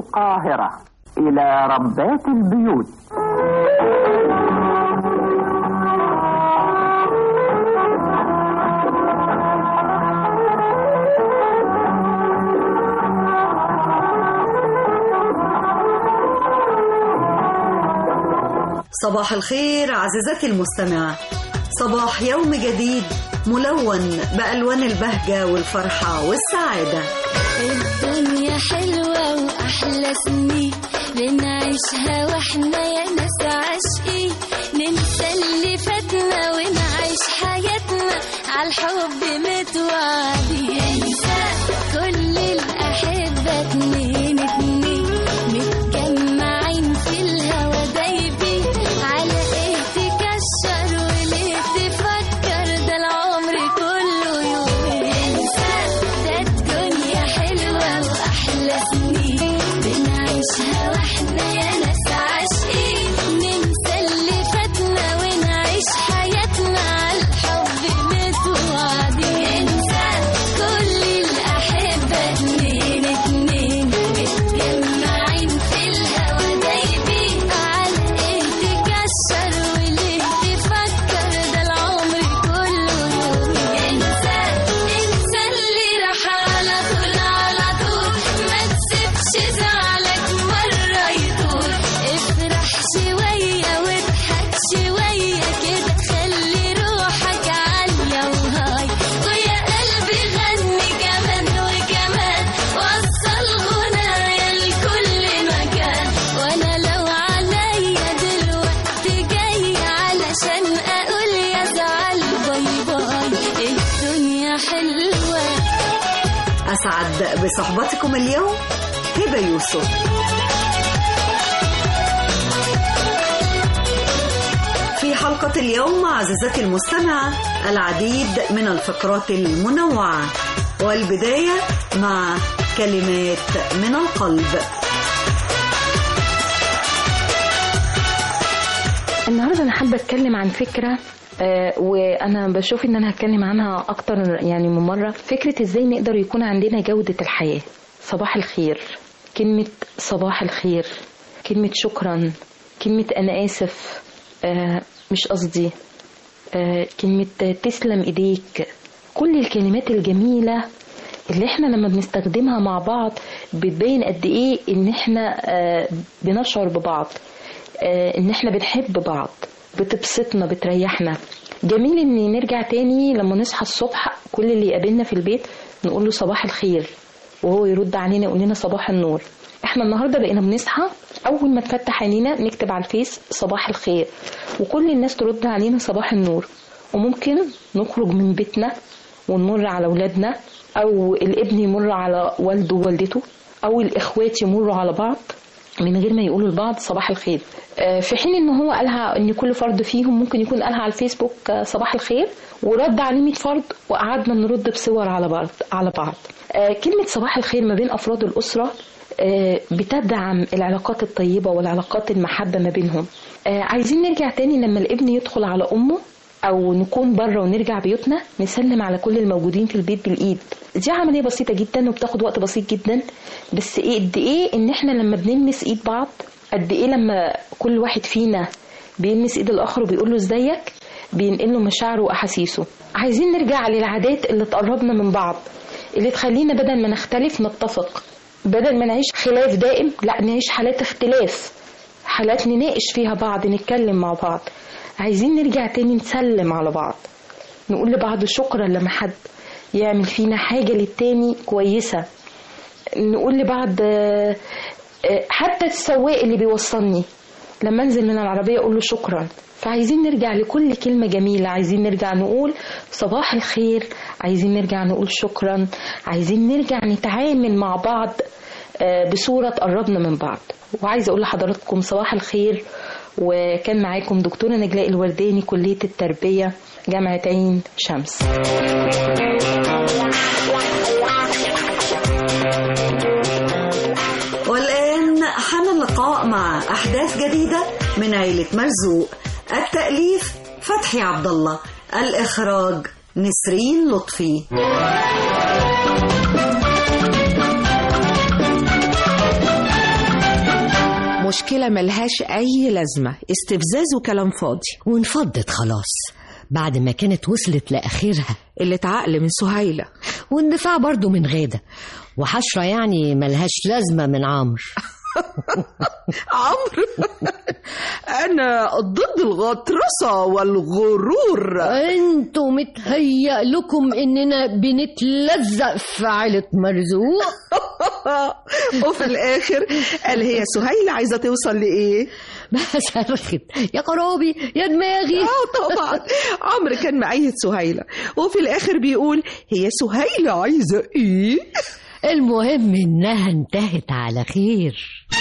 القاهرة إلى ربات البيوت صباح الخير عزيزتي المستمعة صباح يوم جديد ملون بألوان البهجة والفرحة والسعادة الدنيا حلوة وأحلى سنين بنعيشها واحنا يا ناس عاشقين ننسى اللي فاتنا ونعيش حياتنا عالحب متوعدين انسى كل الأحبة اتنين اتنين متجمعين في الهوا دايبين على ايه تكشر وليه تفكر ده العمر كله يوم انسى ده الدنيا حلوة وأحلى سنين بنعيشها واحنا يا ناس عاشقين ننسى اللي فاتنا ونعيش حياتنا عالحب متوعدين انسى كل الأحبة اتنين اتنين متجمعين في الهوا دايبين على ايه تكشر وليه تفكر ده العمر كله يوم انسى انسى اللي راح على طول على طول ما تسيبش زعلك مرة يطول افرح شوية واضحك شوية كده خلي روحك عالية وهاي ويا قلبي غني كمان وكمان وصل غنايا لكل مكان وانا لو عليا دلوقتي جاي علشان اقول يا زعل باي باي الدنيا حلوه أسعد بصحبتكم اليوم هبة يوسف في حلقة اليوم عزيزتي المستمعة العديد من الفقرات المنوعة والبداية مع كلمات من القلب النهارده انا حابه اتكلم عن فكره آه، وانا بشوف ان انا هتكلم عنها اكتر يعني من مره فكره ازاي نقدر يكون عندنا جوده الحياه صباح الخير كلمه صباح الخير كلمه شكرا كلمه انا اسف آه، مش قصدي آه، كلمه تسلم ايديك كل الكلمات الجميله اللي احنا لما بنستخدمها مع بعض بتبين قد ايه ان احنا آه، بنشعر ببعض آه، ان احنا بنحب بعض بتبسطنا بتريحنا جميل ان نرجع تاني لما نصحى الصبح كل اللي يقابلنا في البيت نقول له صباح الخير وهو يرد علينا يقول لنا صباح النور احنا النهارده بقينا بنصحى اول ما تفتح عينينا نكتب على الفيس صباح الخير وكل الناس ترد علينا صباح النور وممكن نخرج من بيتنا ونمر على اولادنا او الابن يمر على والده ووالدته او الاخوات يمروا على بعض من غير ما يقولوا لبعض صباح الخير آه، في حين ان هو قالها ان كل فرد فيهم ممكن يكون قالها على الفيسبوك آه، صباح الخير ورد عليه 100 فرد وقعدنا نرد بصور على بعض على بعض آه، كلمه صباح الخير ما بين افراد الاسره آه، بتدعم العلاقات الطيبه والعلاقات المحبه ما بينهم آه، عايزين نرجع تاني لما الابن يدخل على امه او نكون بره ونرجع بيوتنا نسلم على كل الموجودين في البيت بالايد دي عمليه بسيطه جدا وبتاخد وقت بسيط جدا بس ايه قد ايه ان احنا لما بنلمس ايد بعض قد ايه لما كل واحد فينا بيلمس ايد الاخر وبيقول له ازيك بينقل له مشاعره واحاسيسه عايزين نرجع للعادات اللي تقربنا من بعض اللي تخلينا بدل ما نختلف نتفق بدل ما نعيش خلاف دائم لا نعيش حالات اختلاف حالات نناقش فيها بعض نتكلم مع بعض عايزين نرجع تاني نسلم على بعض نقول لبعض شكرا لما حد يعمل فينا حاجة للتاني كويسة نقول لبعض آه، آه، حتى السواق اللي بيوصلني لما انزل من العربية اقول له شكرا فعايزين نرجع لكل كلمة جميلة عايزين نرجع نقول صباح الخير عايزين نرجع نقول شكرا عايزين نرجع نتعامل مع بعض آه، بصورة تقربنا من بعض وعايزة أقول لحضراتكم صباح الخير وكان معاكم دكتورة نجلاء الورداني كلية التربية جامعة عين شمس والآن حان اللقاء مع أحداث جديدة من عيلة مرزوق التأليف فتحي عبد الله الإخراج نسرين لطفي مشكلة ملهاش أي لازمة استفزاز وكلام فاضي وانفضت خلاص بعد ما كانت وصلت لآخرها اللي اتعقل من سهيلة واندفاع برضو من غادة وحشرة يعني ملهاش لازمة من عمرو عمرو أنا ضد الغطرسة والغرور انتوا متهيأ لكم اننا بنتلزق في عيلة مرزوق وفي الآخر قال هي سهيلة عايزة توصل لإيه؟ بصرخت يا قرابي يا دماغي اه طبعا عمرو كان مأيد سهيلة وفي الآخر بيقول هي سهيلة عايزة إيه؟ المهم انها انتهت على خير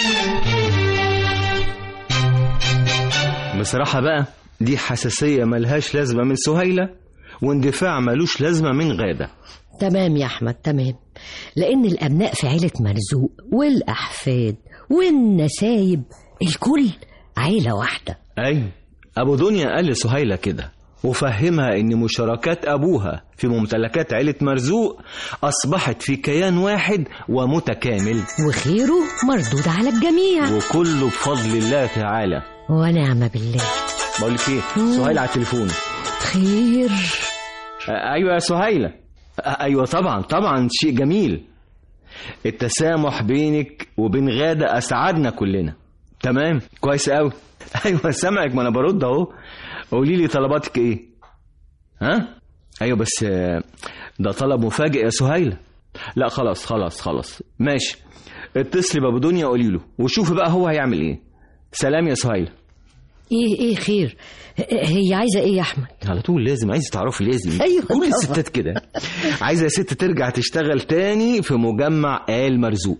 بصراحة بقى دي حساسية ملهاش لازمة من سهيلة واندفاع ملوش لازمة من غادة تمام يا احمد تمام لان الابناء في عيلة مرزوق والاحفاد والنسايب الكل عيلة واحدة أي أبو دنيا قال لسهيلة كده وفهمها إن مشاركات أبوها في ممتلكات عيلة مرزوق أصبحت في كيان واحد ومتكامل وخيره مردود على الجميع وكله بفضل الله تعالى ونعم بالله بقول لك إيه سهيلة على التليفون خير آه، أيوة يا سهيلة آه، أيوة طبعا طبعا شيء جميل التسامح بينك وبين غادة أسعدنا كلنا تمام كويس قوي أيوة سامعك ما أنا برد أهو قولي لي طلباتك إيه ها أيوة بس آه، ده طلب مفاجئ يا سهيلة لا خلاص خلاص خلاص ماشي اتصلي بأبو دنيا قولي له وشوفي بقى هو هيعمل إيه سلام يا سهيلة ايه ايه خير هي عايزة ايه يا احمد على طول لازم عايز تعرفي لازم أيوة كل طبعا. الستات كده عايزه يا ست ترجع تشتغل تاني في مجمع آل مرزوق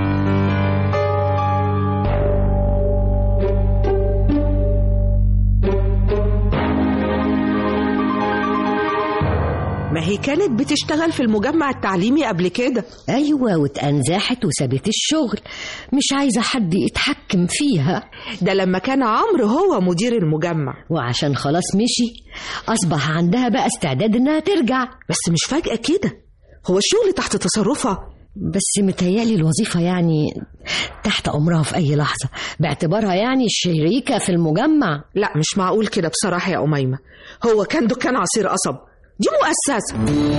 ما هي كانت بتشتغل في المجمع التعليمي قبل كده ايوه واتأنزحت وسابت الشغل مش عايزة حد يتحكم فيها ده لما كان عمرو هو مدير المجمع وعشان خلاص مشي اصبح عندها بقى استعداد انها ترجع بس مش فجأة كده هو الشغل تحت تصرفها بس متهيألي الوظيفة يعني تحت أمرها في أي لحظة باعتبارها يعني شريكة في المجمع لا مش معقول كده بصراحة يا أميمة هو كان دكان عصير قصب دي مؤسسة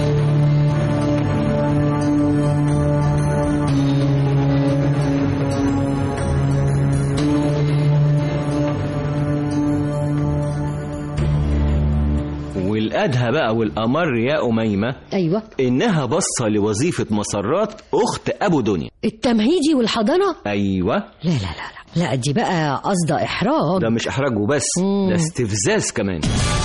والأدهى بقى والأمر يا أميمة أيوة إنها بصة لوظيفة مسرات أخت أبو دنيا التمهيدي والحضانة أيوة لا لا لا لا لا دي بقى قصدها إحراج ده مش إحراج وبس مم. ده استفزاز كمان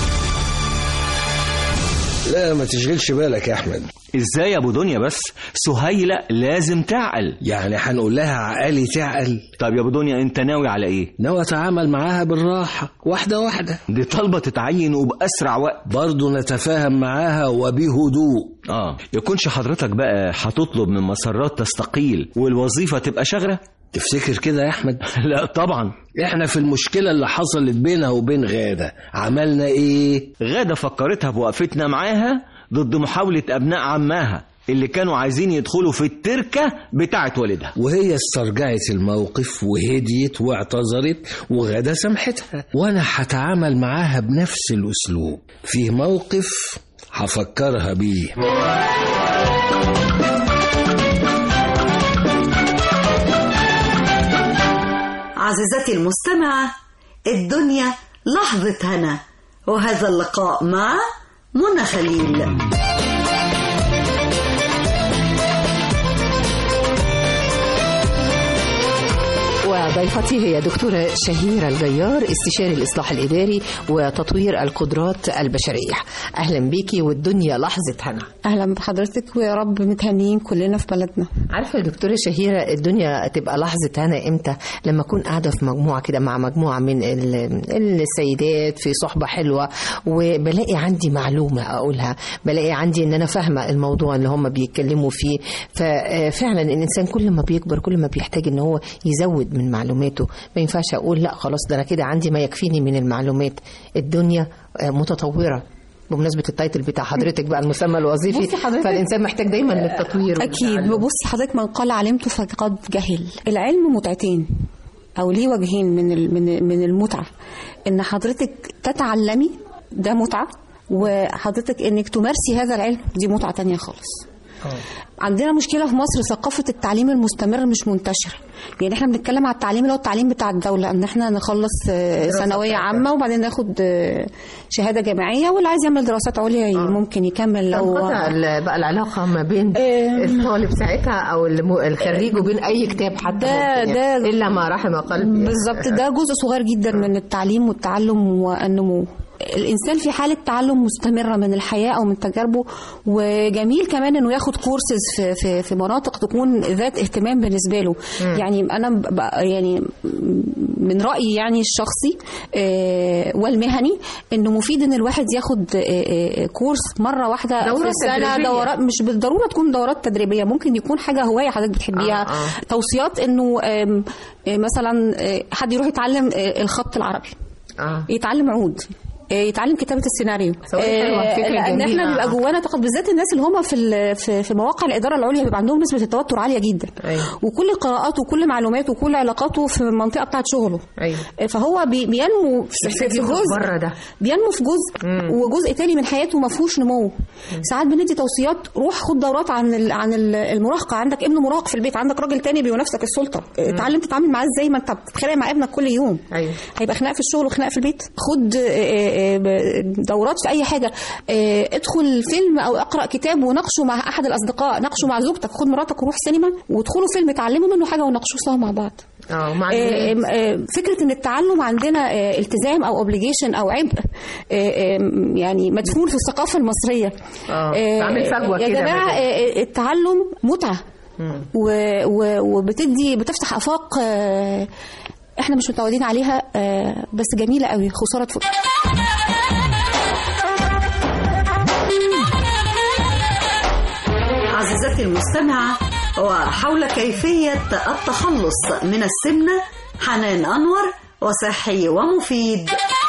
لا ما تشغلش بالك يا احمد إزاي يا أبو دنيا بس سهيلة لازم تعقل يعني هنقول لها عقلي تعقل طب يا أبو دنيا أنت ناوي على إيه ناوي اتعامل معاها بالراحه واحده واحده دي طالبة تتعين وبأسرع وقت برضه نتفاهم معاها وبهدوء اه يكونش حضرتك بقى هتطلب من مسرات تستقيل والوظيفة تبقى شغرة تفتكر كده يا احمد لا طبعا احنا في المشكله اللي حصلت بينها وبين غاده عملنا ايه غادة فكرتها بوقفتنا معاها ضد محاولة أبناء عماها اللي كانوا عايزين يدخلوا في التركة بتاعت والدها وهي استرجعت الموقف وهديت واعتذرت وغدا سامحتها وانا هتعامل معاها بنفس الاسلوب في موقف هفكرها بيه عزيزتي المستمعة الدنيا لحظة هنا وهذا اللقاء مع منى خليل وضيفتي هي دكتورة شهيرة الجيار استشاري الإصلاح الإداري وتطوير القدرات البشرية أهلا بيكي والدنيا لحظة هنا اهلا بحضرتك ويا رب متهنيين كلنا في بلدنا عارفة يا دكتورة شهيرة الدنيا تبقى لحظة هنا إمتى لما أكون قاعدة في مجموعة كده مع مجموعة من ال- السيدات في صحبة حلوة وبلاقي عندي معلومة أقولها بلاقي عندي إن أنا فاهمة الموضوع اللي هم بيتكلموا فيه ففعلا الإنسان كل ما بيكبر كل ما بيحتاج إن هو يزود من معلوماته ما ينفعش أقول لا خلاص ده أنا كده عندي ما يكفيني من المعلومات الدنيا آه، متطورة بمناسبة التايتل بتاع حضرتك بقى المسمى الوظيفي بصي حضرتك- فالإنسان محتاج دايما للتطوير اكيد والتعلم. بص حضرتك من قال علمت فقد جهل العلم متعتين او ليه وجهين من ال- من من المتعه ان حضرتك تتعلمي ده متعه وحضرتك انك تمارسي هذا العلم دي متعه تانية خالص عندنا مشكله في مصر ثقافه التعليم المستمر مش منتشره يعني احنا بنتكلم على التعليم اللي هو التعليم بتاع الدوله ان احنا نخلص آه، دراسة ثانويه بتاعت عامه وبعدين ناخد آه، شهاده جامعيه واللي عايز يعمل دراسات عليا ممكن يكمل لو تنقطع ال- بقى العلاقة ما بين الطالب ساعتها أو الم- الخريج وبين أي كتاب حتى ده- ممكن ده- يعني. إلا ما رحم قلبي بالظبط ده جزء صغير جدا من التعليم والتعلم والنمو الانسان في حاله تعلم مستمره من الحياه او من تجاربه وجميل كمان انه ياخد كورسز في في في مناطق تكون ذات اهتمام بالنسبه له مم. يعني انا ب- ب- يعني من رايي يعني الشخصي آه، والمهني انه مفيد ان الواحد ياخد آه، آه، كورس مره واحده دورة في السنه تدريبية. دورات مش بالضروره تكون دورات تدريبيه ممكن يكون حاجه هوايه حضرتك بتحبيها آه، آه. توصيات انه آم، آه، مثلا آه، حد يروح يتعلم آه، الخط العربي اه يتعلم عود آه، يتعلم كتابه السيناريو سواء حلوة، فكرة لان جميلة. احنا بيبقى جوانا طاقه بالذات الناس اللي هم في ال- في في مواقع الاداره العليا بيبقى عندهم نسبه التوتر عاليه جدا أيوة. وكل قراءاته وكل معلوماته وكل علاقاته في المنطقه بتاعت شغله أيوة. آه، فهو بي- بينمو في محتاج في يخرج جزء بره ده. بينمو في جزء مم. وجزء تاني من حياته ما فيهوش نمو ساعات بندي توصيات روح خد دورات عن ال- عن ال- المراهقه عندك ابن مراهق في البيت عندك راجل تاني بينافسك السلطه اتعلم تتعامل معاه ازاي ما انت بتتخانق مع ابنك كل يوم أيوة. هيبقى خناق في الشغل وخناق في البيت خد آه، آه، آه، دورات في اي حاجه آه، ادخل فيلم او اقرا كتاب وناقشه مع احد الاصدقاء ناقشه مع زوجتك خد مراتك وروح سينما وادخلوا فيلم اتعلموا منه حاجه وناقشوه سوا مع بعض اه مع آه، البنات. آه، فكره ان التعلم عندنا آه، التزام او اوبليجيشن او عبء آه، آه، يعني مدفون في الثقافه المصريه آه، آه، عامل فجوة يا كده جماعه ما بين- آه، التعلم متعه مم. و- و- وبتدي بتفتح افاق آه، احنا مش متعودين عليها آه، بس جميله قوي خساره تفوت عزيزتي المستمعة وحول كيفية التخلص من السمنة حنان أنور وصحي ومفيد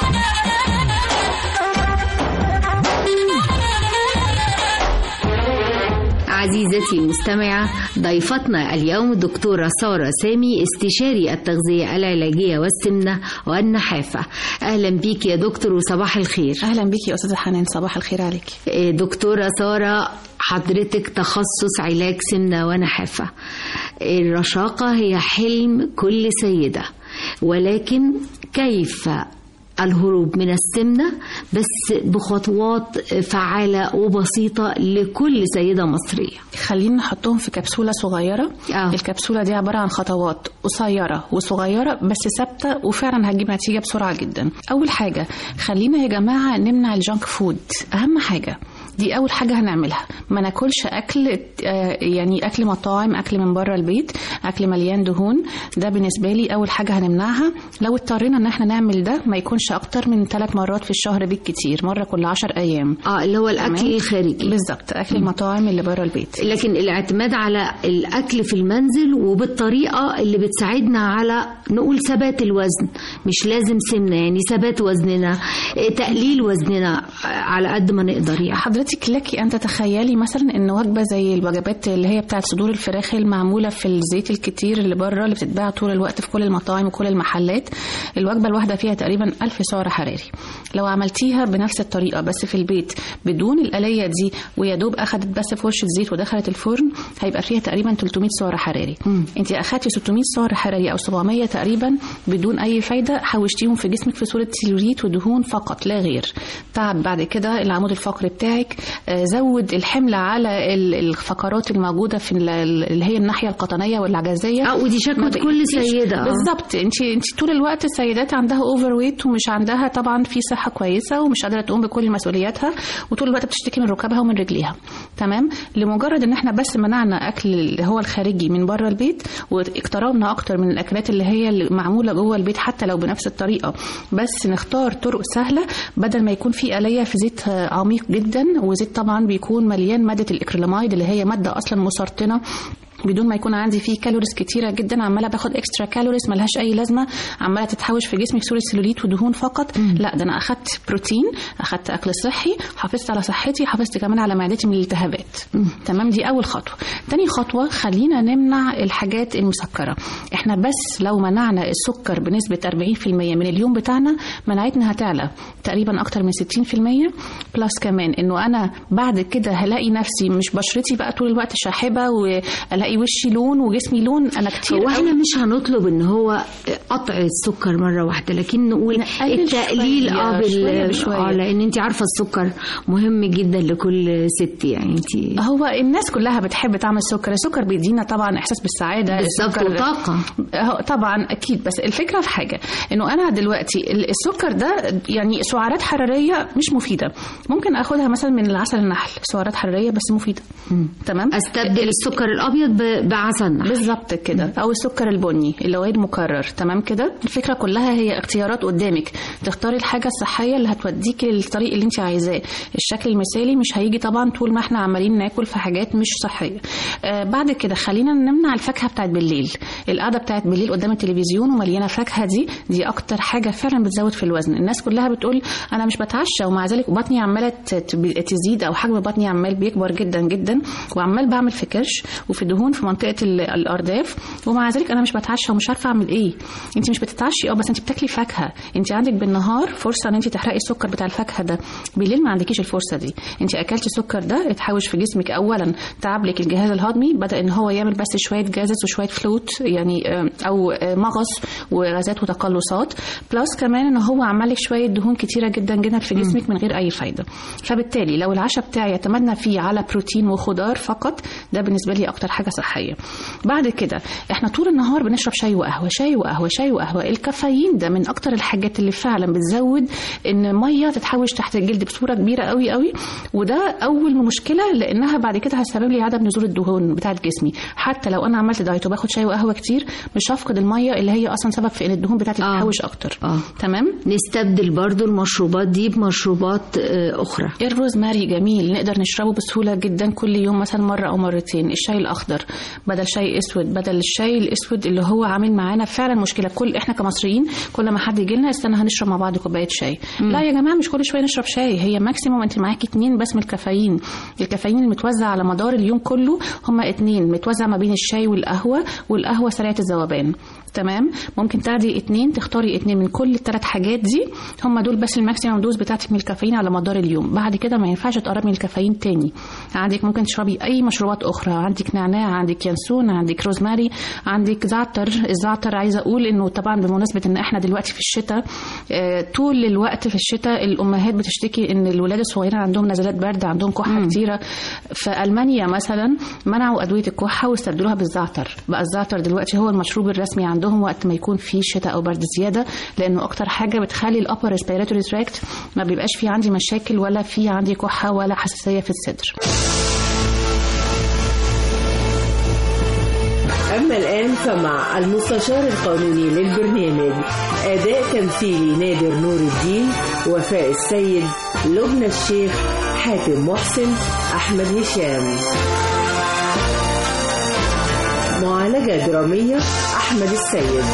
عزيزتي المستمعة ضيفتنا اليوم الدكتورة سارة سامي استشاري التغذية العلاجية والسمنة والنحافة أهلا بيك يا دكتور وصباح الخير اهلا بيكي يا استاذه حنان صباح الخير عليكي إيه، دكتورة سارة حضرتك تخصص علاج سمنة ونحافة الرشاقة هي حلم كل سيدة ولكن كيف الهروب من السمنة بس بخطوات فعالة وبسيطة لكل سيدة مصرية خلينا نحطهم في كبسولة صغيرة آه. الكبسولة دي عبارة عن خطوات قصيرة وصغيرة بس ثابتة وفعلا هتجيب نتيجة بسرعة جدا أول حاجة خلينا يا جماعة نمنع الجانك فود أهم حاجة دي اول حاجه هنعملها ما ناكلش اكل آه، يعني اكل مطاعم اكل من بره البيت اكل مليان دهون ده بالنسبه لي اول حاجه هنمنعها لو اضطرينا ان احنا نعمل ده ما يكونش اكتر من ثلاث مرات في الشهر بالكتير مره كل عشر ايام اه اللي هو الاكل تمام؟ الخارجي بالظبط اكل المطاعم اللي بره البيت لكن الاعتماد على الاكل في المنزل وبالطريقه اللي بتساعدنا على نقول ثبات الوزن مش لازم سمنه يعني ثبات وزننا إيه، تقليل وزننا على قد ما نقدر يعني حضرتك لك ان تتخيلي مثلا ان وجبه زي الوجبات اللي هي بتاعت صدور الفراخ المعموله في الزيت الكتير اللي بره اللي بتتباع طول الوقت في كل المطاعم وكل المحلات الوجبه الواحده فيها تقريبا 1000 سعر حراري لو عملتيها بنفس الطريقه بس في البيت بدون الآلية دي ويا دوب اخدت بس فرشه زيت ودخلت الفرن هيبقى فيها تقريبا 300 سعر حراري انت اخدتي 600 سعر حراري او 700 تقريبا بدون اي فايده حوشتيهم في جسمك في صوره سيلوليت ودهون فقط لا غير تعب بعد كده العمود الفقري بتاعك آه، زود الحمل على ال- الفقرات الموجوده في ال- اللي هي الناحيه القطنيه والعجزيه اه ودي شكوى ما كل بقيتيش- سيدة آه. بالظبط انت انت طول الوقت السيدات عندها اوفر ويت ومش عندها طبعا في صحه كويسه ومش قادره تقوم بكل مسؤولياتها وطول الوقت بتشتكي من ركبها ومن رجليها تمام لمجرد ان احنا بس منعنا اكل اللي هو الخارجي من بره البيت واقتربنا اكتر من الاكلات اللي هي اللي معموله جوه البيت حتى لو بنفس الطريقه بس نختار طرق سهله بدل ما يكون في آلية في زيت آه، عميق جدا وزيت طبعا بيكون مليان ماده الاكريلاميد اللي هي ماده اصلا مسرطنه بدون ما يكون عندي فيه كالوريز كتيره جدا عماله باخد اكسترا كالوريز ملهاش اي لازمه عماله تتحوش في جسمي في صوره سيلوليت ودهون فقط لا ده انا اخدت بروتين اخدت اكل صحي حافظت على صحتي حافظت كمان على معدتي من الالتهابات تمام دي اول خطوه تاني خطوه خلينا نمنع الحاجات المسكره احنا بس لو منعنا السكر بنسبه 40% من اليوم بتاعنا مناعتنا هتعلى تقريبا اكتر من 60% بلس كمان انه انا بعد كده هلاقي نفسي مش بشرتي بقى طول الوقت شاحبه والاقي وشي لون وجسمي لون انا كتير هو احنا قوي- مش هنطلب ان هو قطع السكر مره واحده لكن نقول نقلل التقليل شوية، اه شوية بال بشوية. اه لان انت عارفه السكر مهم جدا لكل ست يعني انت هو الناس كلها بتحب طعم السكر السكر بيدينا طبعا احساس بالسعاده بالظبط السكر- وطاقة. أهو طبعا اكيد بس الفكره في حاجه انه انا دلوقتي ال- السكر ده يعني سعرات حراريه مش مفيده ممكن اخدها مثلا من العسل النحل سعرات حراريه بس مفيده تمام استبدل السكر الابيض ب- بعسل نحل بالظبط كده او السكر البني اللي هو مكرر تمام كده الفكره كلها هي اختيارات قدامك تختاري الحاجه الصحيه اللي هتوديكي للطريق اللي انت عايزاه الشكل المثالي مش هيجي طبعا طول ما احنا عمالين ناكل في حاجات مش صحيه آه بعد كده خلينا نمنع الفاكهه بتاعت بالليل القعده بتاعت بالليل قدام التلفزيون ومليانه فاكهه دي دي اكتر حاجه فعلا بتزود في الوزن الناس كلها بتقول انا مش بتعشى ومع ذلك بطني عماله ت- ت- تزيد او حجم بطني عمال بيكبر جدا جدا وعمال بعمل في كرش وفي دهون في منطقه ال- الارداف ومع ذلك انا مش بتعشى ومش عارفه اعمل ايه انت مش بتتعشي اه بس انت بتاكلي فاكهه انت عندك بالنهار فرصه ان انت تحرقي السكر بتاع الفاكهه ده بالليل ما عندكيش الفرصه دي انت اكلتي السكر ده اتحوش في جسمك اولا تعب لك الجهاز الهضمي بدا ان هو يعمل بس شويه جازز وشويه فلوت يعني آه، او آه، مغص وغازات وتقلصات بلس كمان ان هو عمل لك شويه دهون كتيره جدا جدا في جسمك من غير اي فايده فبالتالي لو العشاء بتاعي يتمنى فيه على بروتين وخضار فقط ده بالنسبه لي اكتر حاجه صحيه بعد كده احنا طول النهار بنشرب شاي وقهوه شاي وقهوه شاي وقهوه الكافيين ده من اكتر الحاجات اللي فعلا بتزود ان ميه تتحوش تحت الجلد بصوره كبيره قوي قوي وده اول مشكله لانها بعد كده هتسبب لي عدم نزول الدهون بتاعت جسمي حتى لو انا عملت دايت وباخد شاي وقهوه كتير مش هفقد الميه اللي هي اصلا سبب في ان الدهون بتاعتي تتحوش اكتر اه تمام نستبدل برضو المشروبات دي بمشروبات آه، اخرى الروزماري جميل نقدر نشربه بسهولة جدا كل يوم مثلا مرة أو مرتين الشاي الأخضر بدل شاي أسود بدل الشاي الأسود اللي هو عامل معانا فعلا مشكلة كل إحنا كمصريين كل ما حد يجي لنا استنى هنشرب مع بعض كوباية شاي لا يا جماعة مش كل شوية نشرب شاي هي ماكسيموم أنت معاكي اتنين بس من الكافيين الكافيين المتوزع على مدار اليوم كله هما اتنين متوزع ما بين الشاي والقهوة والقهوة سريعة الذوبان تمام ممكن تاخدي اتنين تختاري اتنين من كل الثلاث حاجات دي هم دول بس الماكسيمم دوز بتاعتك من الكافيين على مدار اليوم بعد كده ما ينفعش تقربي من الكافيين تاني عندك ممكن تشربي اي مشروبات اخرى عندك نعناع عندك ينسون عندك روزماري عندك زعتر الزعتر عايزه اقول انه طبعا بمناسبه ان احنا دلوقتي في الشتاء آه، طول الوقت في الشتاء الامهات بتشتكي ان الولاد الصغيرين عندهم نزلات برد عندهم كحه كتيره في المانيا مثلا منعوا ادويه الكحه واستبدلوها بالزعتر بقى الزعتر دلوقتي هو المشروب الرسمي عندهم وقت ما يكون في شتاء او برد زياده لانه اكتر حاجه بتخلي الابر ريسبيراتوري تراكت ما بيبقاش في عندي مشاكل ولا في عندي كحه ولا حساسيه في الصدر أما الآن فمع المستشار القانوني للبرنامج أداء تمثيلي نادر نور الدين وفاء السيد لبنى الشيخ حاتم محسن أحمد هشام معالجة درامية أحمد السيد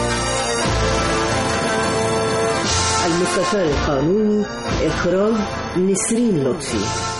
المستشار القانوني إخراج نسرين لطفي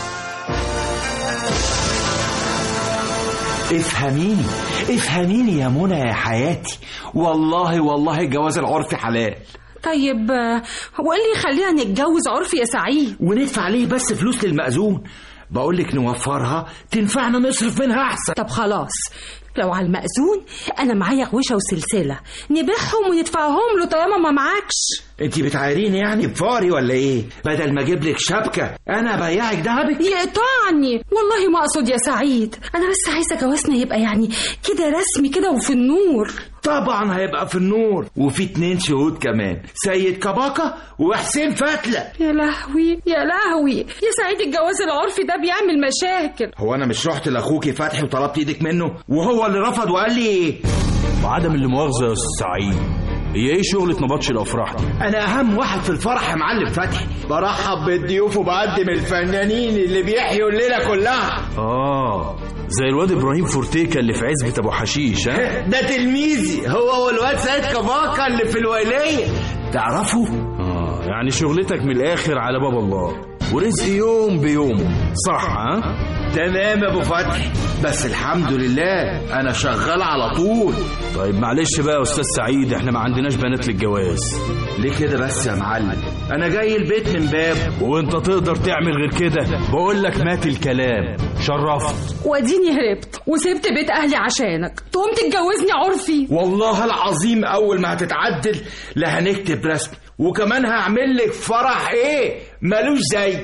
افهميني افهميني يا منى يا حياتي والله والله الجواز العرفي حلال طيب آه، هو ايه اللي يخلينا نتجوز عرفي يا سعيد وندفع ليه بس فلوس للمأذون بقولك نوفرها تنفعنا نصرف منها احسن طب خلاص لو على المأذون انا معايا غوشه وسلسله نبيعهم وندفعهم له طالما ما معكش انت بتعايريني يعني بفاري ولا ايه بدل ما اجيب لك شبكه انا بياعك دهبك يقطعني والله ما اقصد يا سعيد انا بس عايزه جوازنا يبقى يعني كده رسمي كده وفي النور طبعا هيبقى في النور وفي اتنين شهود كمان سيد كباكة وحسين فتلة يا لهوي يا لهوي يا سعيد الجواز العرفي ده بيعمل مشاكل هو انا مش رحت لاخوكي فتحي وطلبت ايدك منه وهو اللي رفض وقال لي ايه وعدم اللي مؤاخذة يا أستاذ سعيد هي ايه شغلة نبطش الافراح دي؟ انا اهم واحد في الفرح يا معلم فتحي برحب بالضيوف وبقدم الفنانين اللي بيحيوا الليله كلها اه زي الواد ابراهيم فورتيكا اللي في عزبة ابو حشيش ها ده تلميذي هو والواد سيد كباكا اللي في الويلية تعرفوا؟ اه يعني شغلتك من الاخر على باب الله ورزق يوم بيومه صح ها تمام يا ابو فتحي بس الحمد لله انا شغال على طول طيب معلش بقى يا استاذ سعيد احنا ما عندناش بنات للجواز ليه كده بس يا معلم انا جاي البيت من باب وانت تقدر تعمل غير كده بقول لك مات الكلام شرفت واديني هربت وسبت بيت اهلي عشانك تقوم تتجوزني عرفي والله العظيم اول ما هتتعدل لا هنكتب رسمي وكمان هعمل لك فرح ايه ملوش زي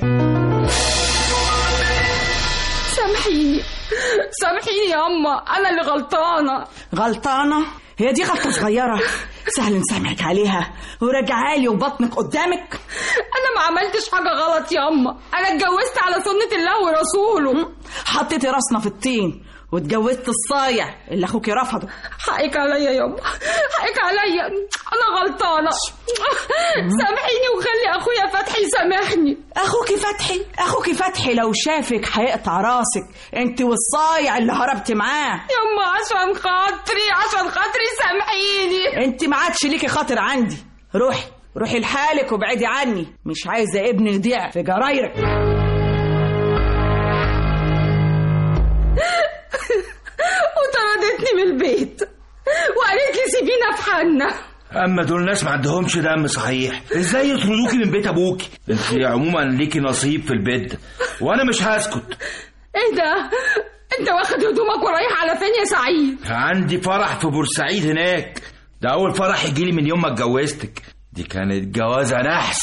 سامحيني سامحيني يا اما انا اللي غلطانه غلطانة هي دي غلطة صغيرة سهل نسامحك عليها وراجعها لي وبطنك قدامك انا ما عملتش حاجه غلط يا اما انا اتجوزت على سنه الله ورسوله حطيتي راسنا في الطين واتجوزت الصايع اللي اخوكي رفضه حقك عليا يابا حقك عليا انا غلطانه سامحيني وخلي اخويا فتحي يسامحني اخوكي فتحي اخوكي فتحي لو شافك هيقطع راسك انت والصايع اللي هربت معاه يما عشان خاطري عشان خاطري سامحيني انت ما عادش ليكي خاطر عندي روحي روحي لحالك وابعدي عني مش عايزه ابني يضيع في جرايرك وطردتني من البيت وقالت لي سيبينا في حالنا اما دول ناس ما عندهمش دم صحيح ازاي يطردوكي من بيت ابوكي انت عموما ليكي نصيب في البيت ده وانا مش هسكت ايه ده انت واخد هدومك ورايح على فين يا سعيد عندي فرح في بورسعيد هناك ده اول فرح يجيلي من يوم ما اتجوزتك دي كانت جوازه نحس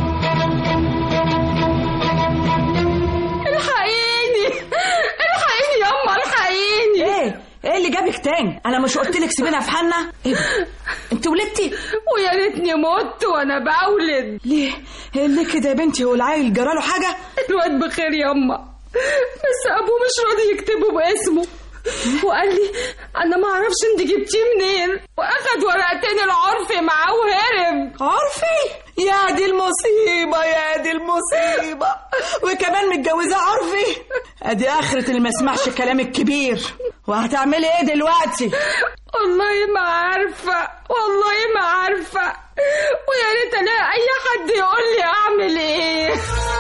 الحقيني الحقيني ياما الحقيني ايه ايه اللي جابك تاني انا مش قلت لك سيبينا في حالنا ايه ده؟ انت ولدتي ويا ريتني مت وانا بولد ليه ليه كده يا بنتي هو العيل جراله حاجه الواد بخير ياما بس ابوه مش راضي يكتبه باسمه وقال لي انا ما اعرفش انت جبتيه منين واخد ورقتين العرف معاه وهرب عرفي يا دي المصيبة يا دي المصيبة وكمان متجوزة عرفي ادي اخرة اللي ما يسمعش كلام الكبير وهتعملي ايه دلوقتي والله ما عارفة والله ما عارفة ويا ريت الاقي اي حد يقول لي اعمل ايه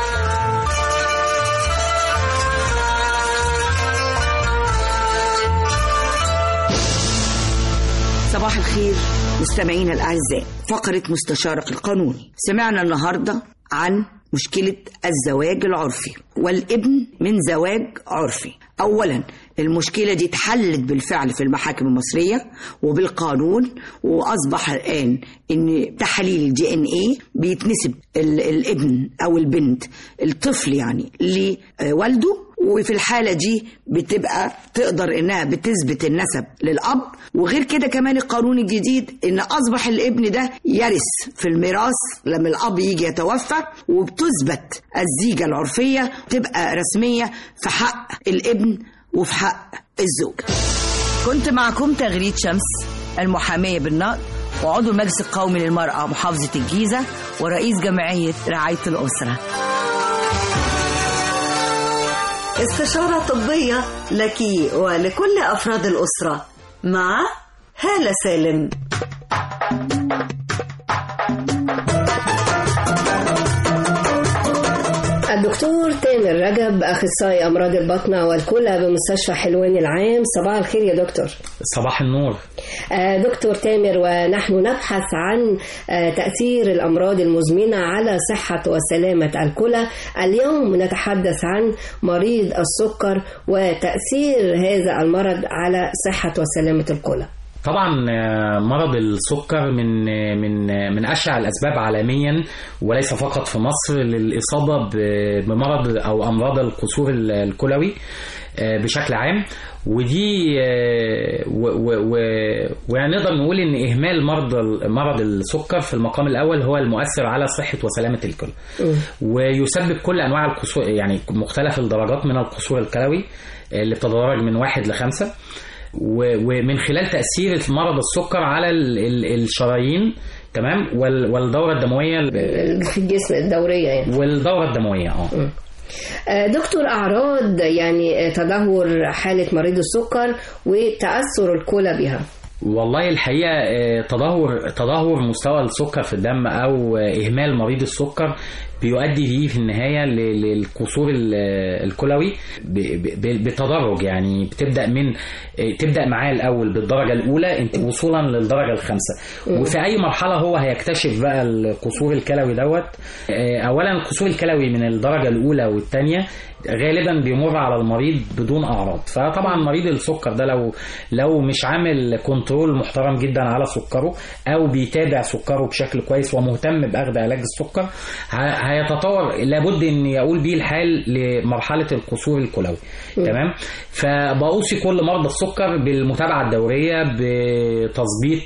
صباح الخير مستمعينا الأعزاء فقرة مستشارك القانوني سمعنا النهاردة عن مشكلة الزواج العرفي والابن من زواج عرفي أولا المشكلة دي اتحلت بالفعل في المحاكم المصرية وبالقانون وأصبح الآن إن تحاليل الدي إن إيه بيتنسب ال- الابن أو البنت الطفل يعني لوالده وفي الحالة دي بتبقى تقدر انها بتثبت النسب للاب وغير كده كمان القانون الجديد ان اصبح الابن ده يرث في الميراث لما الاب يجي يتوفى وبتثبت الزيجة العرفية تبقى رسمية في حق الابن وفي حق الزوج كنت معكم تغريد شمس المحامية بالنقد وعضو المجلس القومي للمرأة محافظة الجيزة ورئيس جمعية رعاية الأسرة استشارة طبية لك ولكل أفراد الأسرة مع هالة سالم الدكتور تامر رجب أخصائي أمراض البطنة والكلى بمستشفى حلوان العام صباح الخير يا دكتور صباح النور آه، دكتور تامر ونحن نبحث عن آه، تأثير الأمراض المزمنة على صحة وسلامة الكلى اليوم نتحدث عن مريض السكر وتأثير هذا المرض على صحة وسلامة الكلى طبعا آه، مرض السكر من آه، من آه، من اشهر الاسباب عالميا وليس فقط في مصر للاصابه ب- بمرض او امراض القصور ال- الكلوي آه، بشكل عام ودي آه، و- و- و- ونقدر نقول ان اهمال مرض ال- مرض السكر في المقام الاول هو المؤثر على صحه وسلامه الكلى ويسبب كل انواع القصور يعني مختلف الدرجات من القصور الكلوي اللي بتتدرج من واحد لخمسه و- ومن خلال تاثير مرض السكر على ال- ال- الشرايين تمام وال- والدوره الدمويه في الجسم الدورية يعني والدوره الدمويه اه آه، دكتور أعراض يعني آه، تدهور حالة مريض السكر وتأثر الكلى بها والله الحقيقه آه، تدهور تدهور مستوى السكر في الدم او آه، اهمال مريض السكر بيؤدي بيه في النهايه ل- للقصور ال- الكلوي ب- ب- بتدرج يعني بتبدا من آه، تبدا معاه الاول بالدرجه الاولى انت وصولا للدرجه الخامسه مم. وفي اي مرحله هو هيكتشف بقى القصور الكلوي دوت آه، اولا القصور الكلوي من الدرجه الاولى والثانيه غالبا بيمر على المريض بدون اعراض فطبعا مريض السكر ده لو لو مش عامل كنترول محترم جدا على سكره او بيتابع سكره بشكل كويس ومهتم باخذ علاج السكر ه- هيتطور لابد ان يقول بيه الحال لمرحله القصور الكلوي مم. تمام فبوصي كل مرضى السكر بالمتابعه الدوريه بتظبيط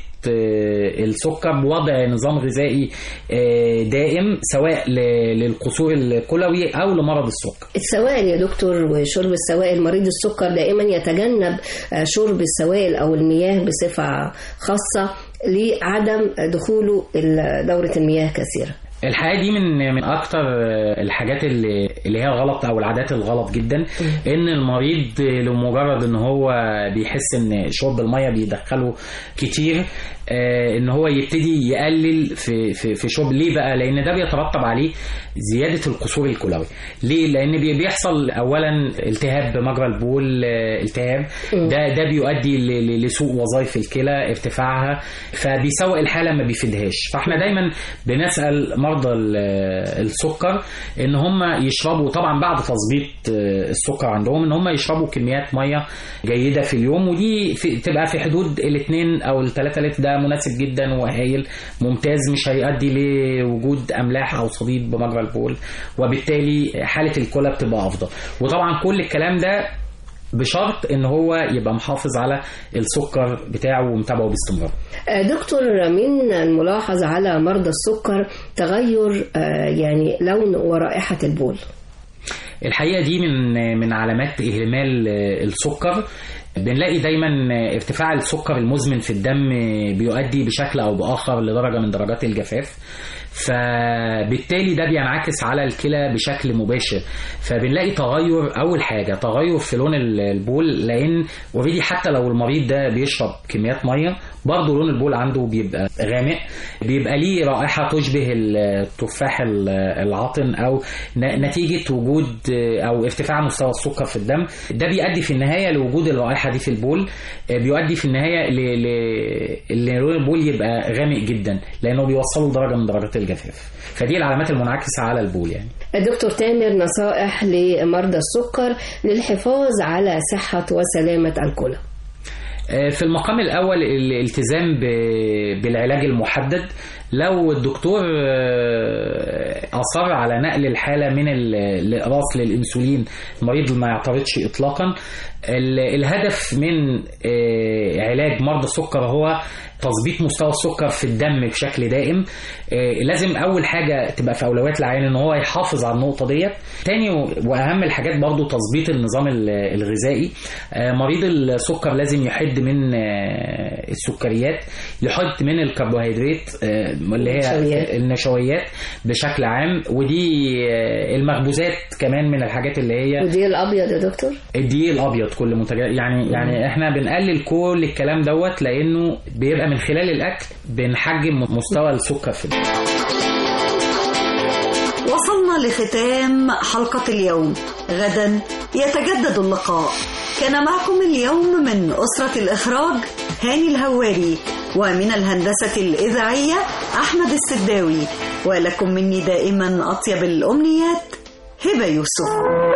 آه، السكر بوضع نظام غذائي آه، دائم سواء ل- للقصور الكلوي او لمرض السكر السوائل يا دكتور وشرب السوائل مريض السكر دائما يتجنب آه، شرب السوائل أو المياه بصفة خاصة لعدم دخوله ال- دورة المياه كثيرا الحقيقه دي من من اكتر الحاجات اللي اللي هي غلط او العادات الغلط جدا ان المريض لمجرد ان هو بيحس ان شرب الميه بيدخله كتير آه، ان هو يبتدي يقلل في في في شرب ليه بقى لان ده بيترتب عليه زياده القصور الكلوي ليه لان بي- بيحصل اولا التهاب بمجرى البول آه، التهاب ده ده بيؤدي ل- ل- لسوء وظائف الكلى ارتفاعها فبيسوء الحاله ما بيفيدهاش فاحنا دايما بنسال مرضى ال- السكر ان هم يشربوا طبعا بعد تظبيط آه، السكر عندهم ان هم يشربوا كميات ميه جيده في اليوم ودي في تبقى في حدود الاثنين او الثلاثه لتر ده مناسب جدا وهايل ممتاز مش هيؤدي لوجود املاح او صديد بمجرى البول وبالتالي حاله الكلى بتبقى افضل وطبعا كل الكلام ده بشرط ان هو يبقى محافظ على السكر بتاعه ومتابعه باستمرار آه، دكتور من الملاحظ على مرضى السكر تغير آه، يعني لون ورائحة البول الحقيقه دي من من علامات اهمال السكر بنلاقي دايما ارتفاع السكر المزمن في الدم بيؤدي بشكل او باخر لدرجه من درجات الجفاف فبالتالي ده بينعكس على الكلى بشكل مباشر فبنلاقي تغير اول حاجه تغير في لون البول لان اوريدي حتى لو المريض ده بيشرب كميات ميه برضه لون البول عنده بيبقى غامق بيبقى ليه رائحه تشبه التفاح العاطن او ن- نتيجه وجود او ارتفاع مستوى السكر في الدم ده بيؤدي في النهايه لوجود الرائحه دي في البول بيؤدي في النهايه ل- ل- لون البول يبقى غامق جدا لانه بيوصله لدرجه من درجات الجفاف فدي العلامات المنعكسه على البول يعني الدكتور تامر نصائح لمرضى السكر للحفاظ على صحة وسلامة الكلى في المقام الأول الالتزام ب- بالعلاج المحدد لو الدكتور آه، أصر على نقل الحالة من ال- الإقراص للإنسولين المريض ما يعترضش إطلاقا ال- الهدف من آه، علاج مرضى السكر هو تظبيط مستوى السكر في الدم بشكل دائم آه، لازم اول حاجه تبقى في اولويات العيان ان هو يحافظ على النقطه ديت تاني و- واهم الحاجات برضو تظبيط النظام ال- الغذائي آه، مريض السكر لازم يحد من آه، السكريات يحد من الكربوهيدرات آه، اللي هي النشويات. النشويات بشكل عام ودي آه، المخبوزات كمان من الحاجات اللي هي ودي الأبيض يا دكتور الدقيق الابيض كل منتجات يعني يعني احنا بنقلل كل الكلام دوت لانه بيبقى من خلال الاكل بنحجم مستوى السكر في الدم وصلنا لختام حلقة اليوم غدا يتجدد اللقاء كان معكم اليوم من أسرة الإخراج هاني الهواري ومن الهندسة الإذاعية أحمد السداوي ولكم مني دائما أطيب الأمنيات هبة يوسف